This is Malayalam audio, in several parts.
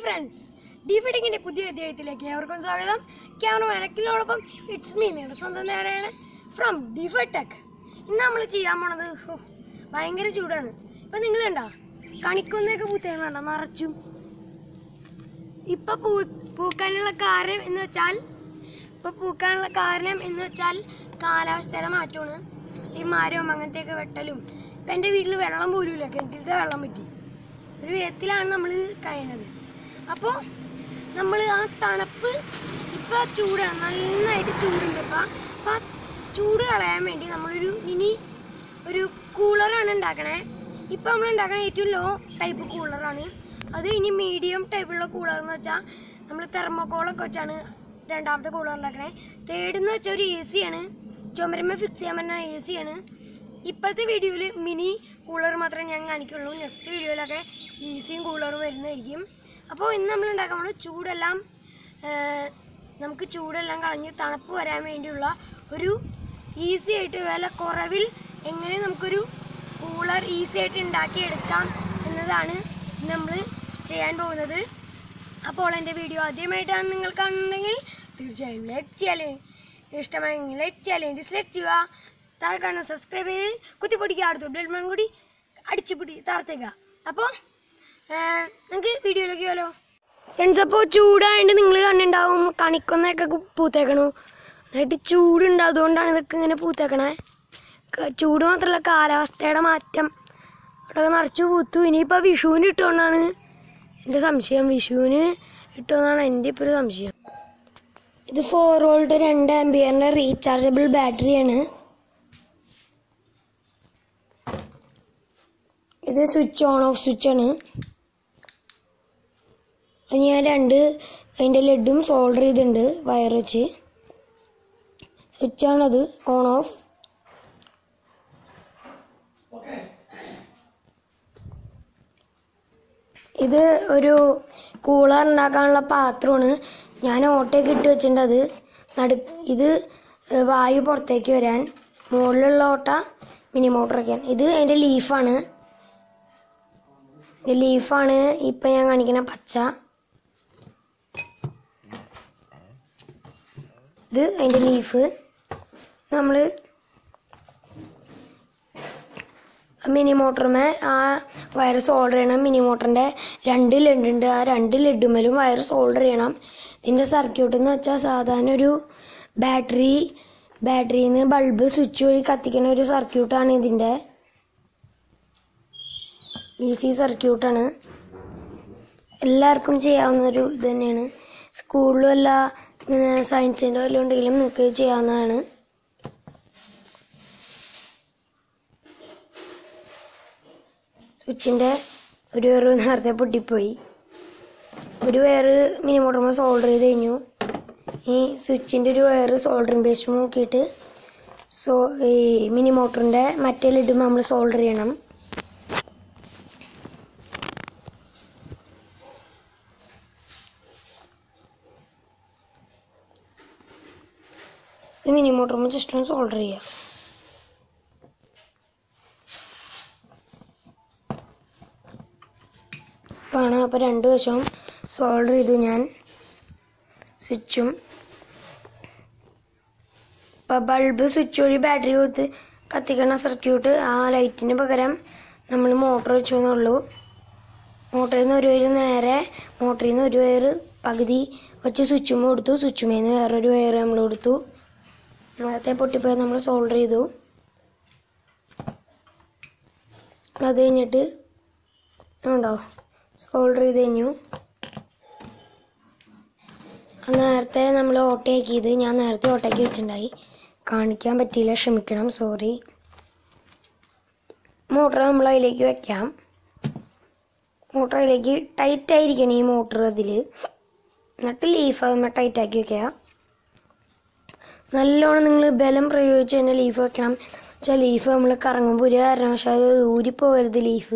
ഫ്രണ്ട്സ് ഡി ഫിഡിങ്ങിന്റെ പുതിയ അധ്യായത്തിലേക്ക് ഏവർക്കും സ്വാഗതം ക്യാമറ മനക്കിലോടൊപ്പം ഇറ്റ്സ് മീ നിങ്ങളുടെ സ്വന്തം നേരെയാണ് ഫ്രം ഡി ടെക് ഇന്ന് നമ്മൾ ചെയ്യാൻ പോണത് ഹോ, ഭയങ്കര ചൂടാണ് ഇപ്പൊ നിങ്ങൾ കണ്ട കണിക്കൊന്നൊക്കെ പൂത്തേണ് കണ്ടോ നിറച്ചും ഇപ്പൊ പൂ പൂക്കാനുള്ള കാരണം എന്ന് വെച്ചാൽ ഇപ്പൊ പൂക്കാനുള്ള കാരണം എന്ന് വെച്ചാൽ കാലാവസ്ഥയുടെ മാറ്റമാണ് ഈ മരവും അങ്ങനത്തെയൊക്കെ വെട്ടലും ഇപ്പൊ എൻ്റെ വീട്ടിൽ വെള്ളം പോലുമില്ല കിണറ്റിലത്തെ വെള്ളം പറ്റി ഒരു വിധത്തിലാണ് നമ്മൾ കഴിയണത് അപ്പോൾ നമ്മൾ ആ തണുപ്പ് ഇപ്പം ചൂടാണ് നന്നായിട്ട് ചൂടുണ്ട് ഇപ്പം അപ്പം ആ ചൂട് കളയാൻ വേണ്ടി നമ്മളൊരു മിനി ഒരു കൂളറാണ് ഉണ്ടാക്കണേ ഇപ്പം നമ്മൾ ഉണ്ടാക്കണ ഏറ്റവും ലോ ടൈപ്പ് കൂളറാണ് അത് ഇനി മീഡിയം ടൈപ്പുള്ള കൂളർ എന്ന് വെച്ചാൽ നമ്മൾ തെർമോക്കോളൊക്കെ വെച്ചാണ് രണ്ടാമത്തെ കൂളർ ഉണ്ടാക്കണേ തേർഡ് എന്ന് വെച്ചാൽ ഒരു എ സിയാണ് ചുമരമ്മ ഫിക്സ് ചെയ്യാൻ പറ്റുന്ന എ സിയാണ് ഇപ്പോഴത്തെ വീഡിയോയിൽ മിനി കൂളർ മാത്രമേ ഞാൻ കാണിക്കുള്ളൂ നെക്സ്റ്റ് വീഡിയോയിലൊക്കെ ഈസിയും കൂളറും വരുന്നതായിരിക്കും അപ്പോൾ ഇന്ന് നമ്മൾ ഉണ്ടാക്കാൻ പോകുന്നത് ചൂടെല്ലാം ആ, നമുക്ക് ചൂടെല്ലാം കളഞ്ഞ് തണുപ്പ് വരാൻ വേണ്ടിയുള്ള ഒരു ഈസി ആയിട്ട് വില കുറവിൽ എങ്ങനെ നമുക്കൊരു കൂളർ ഈസി ആയിട്ട് ഉണ്ടാക്കിയെടുക്കാം എന്നതാണ് നമ്മൾ ചെയ്യാൻ പോകുന്നത് അപ്പോൾ എൻ്റെ വീഡിയോ ആദ്യമായിട്ടാണ് നിങ്ങൾ കാണുന്നുണ്ടെങ്കിൽ തീർച്ചയായും ലൈക്ക് ചെയ്യാലേ ഇഷ്ടമായെങ്കിൽ ലൈക്ക് ചെയ്യാലേ ഡിസ്ലൈക്ക് ചെയ്യുക താഴെ കാണുന്ന സബ്സ്ക്രൈബ് ചെയ്ത് കുത്തിപ്പൊടിക്കുക അടുത്ത ബെൽമൺ കൂടി അടിച്ചു പിടി താർത്തേക്കുക അപ്പോൾ നിങ്ങൾക്ക് വീഡിയോയിലേക്ക് പോലോ ഫ്രണ്ട്സ് അപ്പോൾ ചൂടായതുകൊണ്ട് നിങ്ങൾ കണ്ടിട്ടുണ്ടാവും കണിക്കൊന്നൊക്കെ കു- പൂത്തേക്കണു എന്നിട്ട് ചൂടുണ്ട് അതുകൊണ്ടാണ് ഇതൊക്കെ ഇങ്ങനെ പൂത്തേക്കണേ ക- ചൂട് മാത്രമല്ല കാലാവസ്ഥയുടെ മാറ്റം അവിടെ നിറച്ച് പൂത്തു ഇനിയിപ്പോൾ വിഷുവിന് ഇട്ടുകൊണ്ടാണ് എൻ്റെ സംശയം വിഷുവിന് ഇട്ടുകൊണ്ടാണ് എൻ്റെ ഇപ്പോൾ ഒരു സംശയം ഇത് ഫോർ വോൾട്ട് രണ്ട് ആംബിയറിൻ്റെ റീചാർജബിൾ ബാറ്ററിയാണ് ഇത് സ്വിച്ച് ഓൺ ഓഫ് സ്വിച്ച് ആണ് അത് ഞാൻ രണ്ട് അതിൻ്റെ ലഡും സോൾഡർ ചെയ്തിട്ടുണ്ട് വയർ വെച്ച് സ്വിച്ചാണത് ഓൺ ഓഫ് ഇത് ഒരു കൂളർ ഉണ്ടാക്കാനുള്ള പാത്രമാണ് ഞാൻ ഓട്ടയൊക്കെ ഇട്ട് വെച്ചിട്ടുണ്ട് അത് നടു ഇത് ഏഹ് വായു പുറത്തേക്ക് വരാൻ മുകളിലുള്ള ഓട്ട മിനി മോട്ടറൊക്കെയാണ് ഇത് അതിൻ്റെ ലീഫാണ് ലീഫാണ് ഇപ്പം ഞാൻ കാണിക്കുന്ന പച്ച ഇത് അതിൻ്റെ ലീഫ് നമ്മൾ മിനി മോട്ടറുമേ ആ വയർ സോൾഡർ ചെയ്യണം മിനി മോട്ടറിൻ്റെ രണ്ട് ലെഡ് ഉണ്ട് ആ രണ്ട് ലെഡുമേലും വയർ സോൾഡർ ചെയ്യണം ഇതിൻ്റെ സർക്യൂട്ട് എന്ന് വെച്ചാൽ സാധാരണ ഒരു ബാറ്ററി ബാറ്ററിയിൽ നിന്ന് ബൾബ് സ്വിച്ച് വഴി കത്തിക്കുന്ന ഒരു സർക്യൂട്ടാണ് ഇതിൻ്റെ ഈസി സർക്യൂട്ടാണ് എല്ലാവർക്കും ചെയ്യാവുന്ന ഒരു ഇത് തന്നെയാണ് സ്കൂളിലും അല്ല ഇങ്ങനെ സയൻസിൻ്റെ വല്ലതും ഉണ്ടെങ്കിലും നിങ്ങൾക്ക് ചെയ്യാവുന്നതാണ് സ്വിച്ചിൻ്റെ ഒരു വേറ് നേരത്തെ പൊട്ടിപ്പോയി ഒരു വയറ് മിനി മോട്ടറുമ്പോൾ സോൾഡർ ചെയ്ത് കഴിഞ്ഞു ഈ സ്വിച്ചിൻ്റെ ഒരു വയറ് സോൾഡറിങ് പേസ്റ്റ് നോക്കിയിട്ട് സോ ഈ മിനി മോട്ടറിൻ്റെ മറ്റേ ലിഡുമ്പോൾ നമ്മൾ സോൾഡർ ചെയ്യണം ഇത് മിനി മോട്ടറുമ്പോൾ ജസ്റ്റ് ഒന്ന് സോൾഡർ ചെയ്യാം ആണ് അപ്പോൾ രണ്ട് വശവും സോൾഡർ ചെയ്തു ഞാൻ സ്വിച്ചും ഇപ്പം ബൾബ് സ്വിച്ച് വഴി ബാറ്ററി കൊടുത്ത് കത്തിക്കണ സർക്യൂട്ട് ആ ലൈറ്റിന് പകരം നമ്മൾ മോട്ടർ വെച്ചു എന്നുള്ളൂ മോട്ടറിൽ നിന്ന് ഒരു വയർ നേരെ മോട്ടറിൽ നിന്ന് ഒരു വയർ പകുതി വെച്ച് സ്വിച്ചും കൊടുത്തു സ്വിച്ചുമേ നിന്ന് വേറൊരു വയർ നമ്മൾ കൊടുത്തു നേരത്തെ പൊട്ടിപ്പോയി നമ്മൾ സോൾഡർ ചെയ്തു അത് കഴിഞ്ഞിട്ട് ഉണ്ടോ സോൾഡർ ചെയ്ത് കഴിഞ്ഞു അത് നേരത്തെ നമ്മൾ ഓട്ടയാക്കിയത് ഞാൻ നേരത്തെ ഓട്ടയാക്കി വെച്ചിട്ടുണ്ടായി കാണിക്കാൻ പറ്റിയില്ല ക്ഷമിക്കണം സോറി മോട്ടർ നമ്മൾ അതിലേക്ക് വെക്കാം മോട്ടർ അതിലേക്ക് ടൈറ്റ് ആയിരിക്കണം ഈ മോട്ടർ അതിൽ എന്നിട്ട് ലീഫ് അതുമ്മ ടൈറ്റ് ആക്കി വെക്കുക നല്ലോണം നിങ്ങൾ ബലം പ്രയോഗിച്ച് തന്നെ ലീഫ് വെക്കണം വെച്ചാൽ ലീഫ് നമ്മൾ കറങ്ങുമ്പോൾ ഒരു കാരണവശാലും ഊരിപ്പോവരുത് ലീഫ്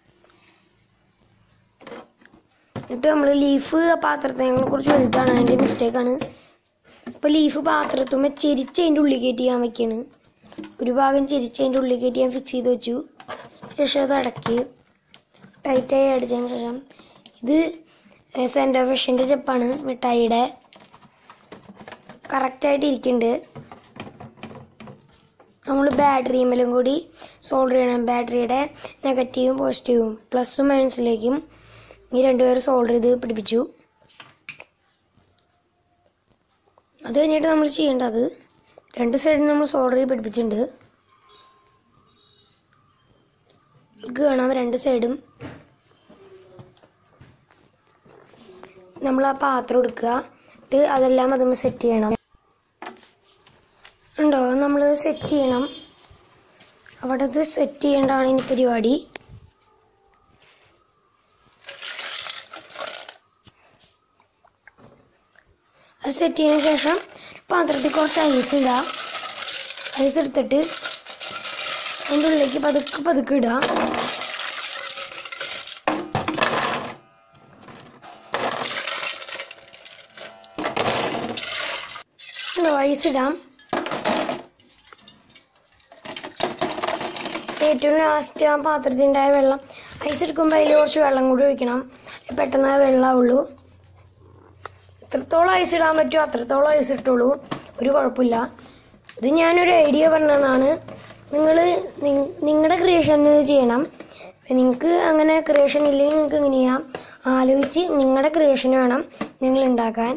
എന്നിട്ട് നമ്മൾ ലീഫ് പാത്രത്തിനെ കുറച്ച് വലുതാണ് അതിൻ്റെ മിസ്റ്റേക്കാണ് അപ്പോൾ ലീഫ് പാത്രത്തുമ്മ ചെരിച്ച് അതിൻ്റെ ഉള്ളിൽ കയറ്റി ഞാൻ വെക്കാണ് ഒരു ഭാഗം ചെരിച്ച് അതിൻ്റെ ഉള്ളിൽ കയറ്റി ഞാൻ ഫിക്സ് ചെയ്ത് വെച്ചു ശേഷം അത് അടക്കി ടൈറ്റായി അടിച്ചതിന് ശേഷം ഇത് സെൻറ്റർ ഫിഷിൻ്റെ ചിപ്പാണ് മിഠായിയുടെ കറക്റ്റായിട്ട് ഇരിക്കുന്നുണ്ട് നമ്മൾ ബാറ്ററിയിലും കൂടി സോൾഡർ ചെയ്യണം ബാറ്ററിയുടെ നെഗറ്റീവും പോസിറ്റീവും പ്ലസും മൈനസിലേക്കും ഈ രണ്ടുപേരും സോൾഡർ ചെയ്ത് പിടിപ്പിച്ചു അത് കഴിഞ്ഞിട്ട് നമ്മൾ ചെയ്യേണ്ടത് രണ്ട് സൈഡിൽ നമ്മൾ സോൾഡർ ചെയ്ത് പിടിപ്പിച്ചിട്ടുണ്ട് നിങ്ങൾക്ക് കാണാം രണ്ട് സൈഡും നമ്മൾ ആ പാത്രം എടുക്കുക എന്നിട്ട് അതെല്ലാം അതുമ്പോൾ സെറ്റ് ചെയ്യണം ഉണ്ടോ നമ്മൾ സെറ്റ് ചെയ്യണം അവിടെ ഇത് സെറ്റ് ചെയ്യേണ്ടതാണ് ഇനി പരിപാടി അത് സെറ്റ് ചെയ്തതിന് ശേഷം പാത്രത്തിൽ കുറച്ച് ഐസ് ഇടുക ഐസ് എടുത്തിട്ട് അതിൻ്റെ ഉള്ളിലേക്ക് പതുക്കെ പതുക്കെ ഇടുക ഉണ്ടോ ഐസ് ഇടാം ഏറ്റവും ലാസ്റ്റ് ആ പാത്രത്തിൻ്റെ വെള്ളം ഐസ് എടുക്കുമ്പോൾ അതിൽ കുറച്ച് വെള്ളം കൂടി ഒഴിക്കണം പെട്ടെന്ന് ആ വെള്ളമാവുള്ളൂ എത്രത്തോളം ഐസ് ഇടാൻ പറ്റുമോ അത്രത്തോളം ഐസ് ഇട്ടുള്ളൂ ഒരു കുഴപ്പമില്ല ഇത് ഞാനൊരു ഐഡിയ പറഞ്ഞതാണ് നിങ്ങൾ നിങ്ങളുടെ ക്രിയേഷൻ ചെയ്യണം നിങ്ങൾക്ക് അങ്ങനെ ക്രിയേഷൻ ഇല്ലെങ്കിൽ നിങ്ങൾക്ക് ഇങ്ങനെ ചെയ്യാം ആലോചിച്ച് നിങ്ങളുടെ ക്രിയേഷൻ വേണം നിങ്ങൾ ഉണ്ടാക്കാൻ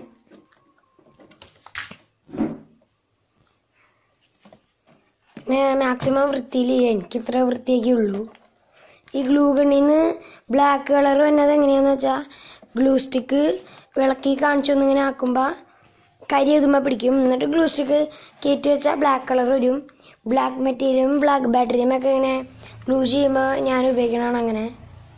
പിന്നെ മാക്സിമം വൃത്തിയിൽ ചെയ്യാം എനിക്ക് ഇത്ര വൃത്തിയൊക്കെ ഉള്ളൂ ഈ ഗ്ലൂ ഗണ്ണിന്ന് ബ്ലാക്ക് കളർ വന്നത് എങ്ങനെയാന്ന് വെച്ചാൽ ഗ്ലൂ സ്റ്റിക്ക് വിളക്കി കാണിച്ചൊന്ന് ഇങ്ങനെ ആക്കുമ്പോൾ കരി എതുമ്പോൾ പിടിക്കും എന്നിട്ട് ഗ്ലൂ സ്റ്റിക്ക് കയറ്റി വെച്ചാൽ ബ്ലാക്ക് കളർ വരും ബ്ലാക്ക് മെറ്റീരിയലും ബ്ലാക്ക് ബാറ്ററിയും ഒക്കെ ഇങ്ങനെ ഗ്ലൂ ചെയ്യുമ്പോൾ ഞാൻ ഉപയോഗിക്കണതാണ് അങ്ങനെ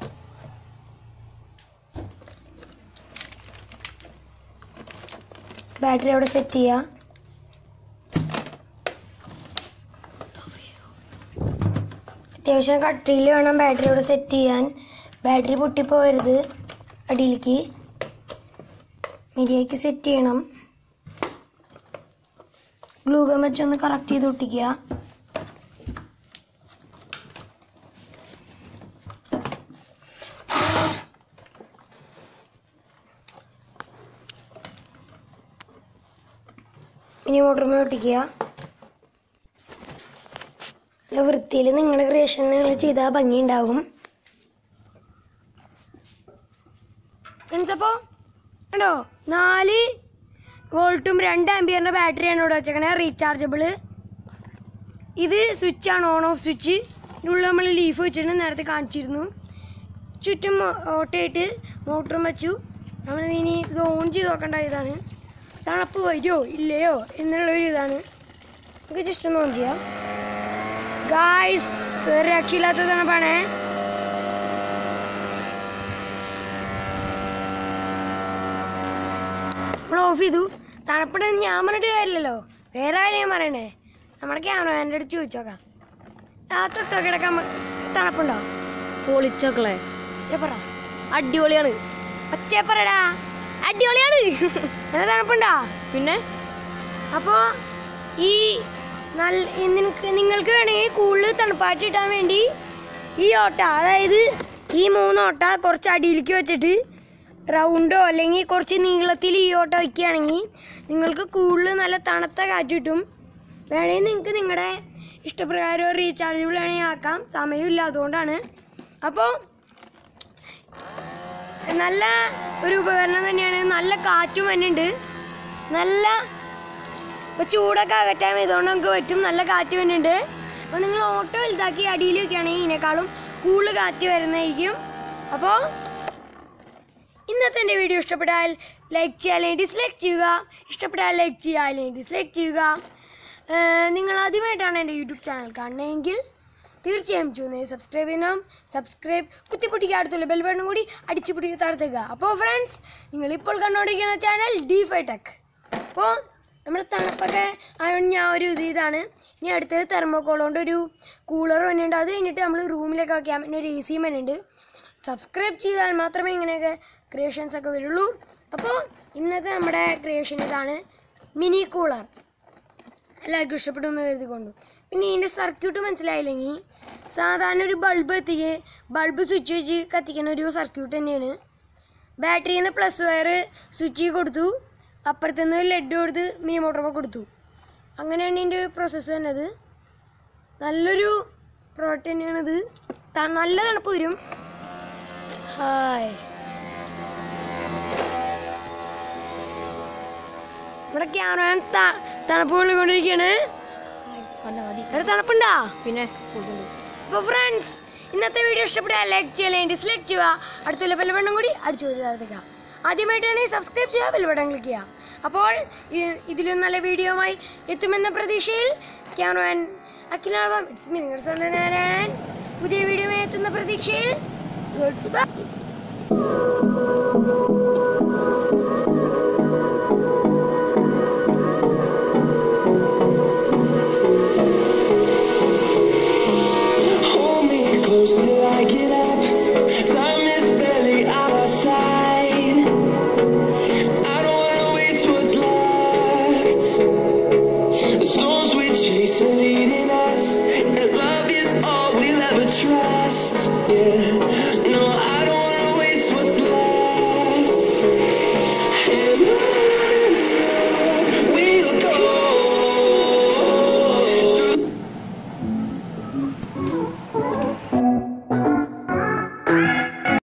ബാറ്ററി അവിടെ സെറ്റ് ചെയ്യുക അത്യാവശ്യം കട്ടിയിൽ വേണം ബാറ്ററി ഇവിടെ സെറ്റ് ചെയ്യാൻ ബാറ്ററി പൊട്ടിപ്പോകരുത് അടിയിലേക്ക് മര്യാദയ്ക്ക് സെറ്റ് ചെയ്യണം ഗ്ലൂഗൻ വെച്ചൊന്ന് കറക്റ്റ് ചെയ്ത് ഒട്ടിക്കുക ഇനി മോട്ടറുമേ ഒട്ടിക്കുക നല്ല വൃത്തിയിൽ നിങ്ങളുടെ ക്രിയേഷൻ നിങ്ങൾ ചെയ്താൽ ഭംഗി ഉണ്ടാകും ഫ്രണ്ട്സ് അപ്പോൾ കണ്ടോ നാല് വോൾട്ടും രണ്ട് ആംബിയറിൻ്റെ ബാറ്ററിയാണ് ഇവിടെ വെച്ചേക്കണേ റീചാർജബിള് ഇത് സ്വിച്ചാണ് ഓൺ ഓഫ് സ്വിച്ച് ഇതിനുള്ളിൽ നമ്മൾ ലീഫ് വെച്ചിട്ട് നേരത്തെ കാണിച്ചിരുന്നു ചുറ്റും ഓട്ടയിട്ട് മോട്ടറും വെച്ചു നമ്മൾ ഇനി ഇത് ഓൺ ചെയ്ത് നോക്കേണ്ട ഇതാണ് തണുപ്പ് വരുമോ ഇല്ലയോ എന്നുള്ളൊരു ഇതാണ് നമുക്ക് ജസ്റ്റ് ഒന്ന് ഓൺ ചെയ്യാം ഗായ്സ് ഒരു രക്ഷയില്ലാത്ത തണുപ്പാണേ നമ്മൾ ഓഫ് ചെയ്തു തണുപ്പിടെ ഞാൻ പറഞ്ഞിട്ട് കാര്യമില്ലല്ലോ വേറെ ആരും ഞാൻ പറയണേ നമ്മുടെ ക്യാമറമാൻ്റെ അടുത്ത് ചോദിച്ചു നോക്കാം രാത്രി ഇട്ടോ കിടക്കാൻ മ- തണുപ്പുണ്ടോ പൊളിച്ചോക്കളെ ഒച്ചപ്പറ അടിപൊളിയാണ് ഒച്ചപ്പറടാ അടിപൊളിയാണ് നല്ല തണുപ്പുണ്ടോ പിന്നെ അപ്പോൾ ഈ നല്ല നിങ്ങൾക്ക് നിങ്ങൾക്ക് വേണമെങ്കിൽ കൂടുതൽ തണുപ്പായിട്ട് ഇട്ടാൻ വേണ്ടി ഈ ഓട്ട അതായത് ഈ മൂന്ന് ഓട്ട കുറച്ച് അടിയിലേക്ക് വെച്ചിട്ട് റൗണ്ടോ അല്ലെങ്കിൽ കുറച്ച് നീളത്തിൽ ഈ ഓട്ട വയ്ക്കുകയാണെങ്കിൽ നിങ്ങൾക്ക് കൂടുതൽ നല്ല തണുത്ത കാറ്റ് കിട്ടും വേണമെങ്കിൽ നിങ്ങൾക്ക് നിങ്ങളുടെ ഇഷ്ടപ്രകാരം റീചാർജബിൾ വേണമെങ്കിൽ ആക്കാം സമയമില്ല അതുകൊണ്ടാണ് അപ്പോൾ നല്ല ഒരു ഉപകരണം തന്നെയാണ് നല്ല കാറ്റും വരുന്നുണ്ട് നല്ല ഇപ്പോൾ ചൂടൊക്കെ അകറ്റാൻ ഇതുകൊണ്ട് നമുക്ക് പറ്റും നല്ല കാറ്റ് വരുന്നുണ്ട് അപ്പോൾ നിങ്ങൾ ഓട്ടോ വലുതാക്കി അടിയിൽ വെക്കുകയാണെങ്കിൽ ഇതിനേക്കാളും കൂടുതൽ കാറ്റ് വരുന്നതായിരിക്കും അപ്പോൾ ഇന്നത്തെ എൻ്റെ വീഡിയോ ഇഷ്ടപ്പെട്ടാൽ ലൈക്ക് ചെയ്യുക അല്ലെങ്കിൽ ഡിസ്ലൈക്ക് ചെയ്യുക ഇഷ്ടപ്പെട്ടാൽ ലൈക്ക് ചെയ്യുക അല്ലെങ്കിൽ ഡിസ്ലൈക്ക് ചെയ്യുക ഏഹ് നിങ്ങൾ ആദ്യമായിട്ടാണ് എൻ്റെ യൂട്യൂബ് ചാനൽ കാണുന്നതെങ്കിൽ തീർച്ചയായും ചൂന്നേ സബ്സ്ക്രൈബ് ചെയ്യണം സബ്സ്ക്രൈബ് കുത്തിപ്പൊട്ടിക്കുക അടുത്തുള്ള ബെൽ ബട്ടൺ കൂടി അടിച്ചു പിടിക്കുക താഴ്ത്തുക അപ്പോൾ ഫ്രണ്ട്സ് നിങ്ങൾ ഇപ്പോൾ കണ്ടുകൊണ്ടിരിക്കുന്ന ചാനൽ ഡി ഫൈ ടെക് അപ്പോൾ നമ്മുടെ തണുപ്പൊക്കെ ആയതുകൊണ്ട് ഞാൻ ഒരു ഇത് ഇതാണ് ഇനി അടുത്തത് തെർമോക്കോൾ കൊണ്ട് ഒരു കൂളർ വന്നിട്ടുണ്ട് അത് കഴിഞ്ഞിട്ട് നമ്മൾ റൂമിലൊക്കെ വയ്ക്കാൻ പറ്റുന്ന ഒരു എ സിയും വന്നിട്ടുണ്ട് സബ്സ്ക്രൈബ് ചെയ്താൽ മാത്രമേ ഇങ്ങനെയൊക്കെ ക്രിയേഷൻസ് ഒക്കെ വരുള്ളൂ അപ്പോൾ ഇന്നത്തെ നമ്മുടെ ക്രിയേഷൻ ഇതാണ് മിനി കൂളർ എല്ലാവർക്കും ഇഷ്ടപ്പെടുമെന്ന് കരുതിക്കൊണ്ടു പിന്നെ ഇതിൻ്റെ സർക്യൂട്ട് മനസ്സിലായില്ലെങ്കിൽ സാധാരണ ഒരു ബൾബ് എത്തിക്ക് ബൾബ് സ്വിച്ച് വെച്ച് കത്തിക്കുന്ന ഒരു സർക്യൂട്ട് തന്നെയാണ് ബാറ്ററിയിൽ നിന്ന് പ്ലസ് വയർ സ്വിച്ച് കൊടുത്തു അപ്പുറത്തു നിന്ന് ലെഡ് കൊടുത്ത് മിനി മോട്ടോർ കൊടുത്തു അങ്ങനെയാണ് ഇതിൻ്റെ ഒരു പ്രോസസ്സ് തന്നത് നല്ലൊരു പ്രോഡക്റ്റ് തന്നെയാണിത് ത- നല്ല തണുപ്പ് വരും ഹായ് ഇവിടെ ക്യാമറ തണുപ്പ് കൊള്ളിക്കൊണ്ടിരിക്കുകയാണ് വന്നാ മതി ഇവിടെ തണുപ്പുണ്ടാ പിന്നെ കൂടുതൽ അപ്പോൾ ഫ്രണ്ട്സ് ഇന്നത്തെ വീഡിയോ ഇഷ്ടപ്പെട്ടാൽ ലൈക്ക് ചെയ്യുക ഡിസ്ലൈക്ക് ചെയ്യുക അടുത്തുള്ള ബെൽബട്ടൺ കൂടി അടിച്ചു കൊടുക്കുക ആദ്യമായിട്ടാണെങ്കിൽ സബ്സ്ക്രൈബ് ചെയ്യുക ബെൽബട്ടൺ ക്ലിക്ക് ചെയ്യുക അപ്പോൾ ഇ- ഇതിലും നല്ല വീഡിയോയുമായി എത്തുമെന്ന പ്രതീക്ഷയിൽ ക്യാമറമാൻ അഖിലാളം ഇറ്റ്സ് മീ നിങ്ങളുടെ സ്വന്തം നാരായണൻ പുതിയ വീഡിയോയുമായി എത്തുന്ന പ്രതീക്ഷയിൽ good bye Hold me close till I get up. Time is barely on our side. I don't wanna waste what's left. The storms we chase are leading us, and love is all we'll ever trust. Yeah,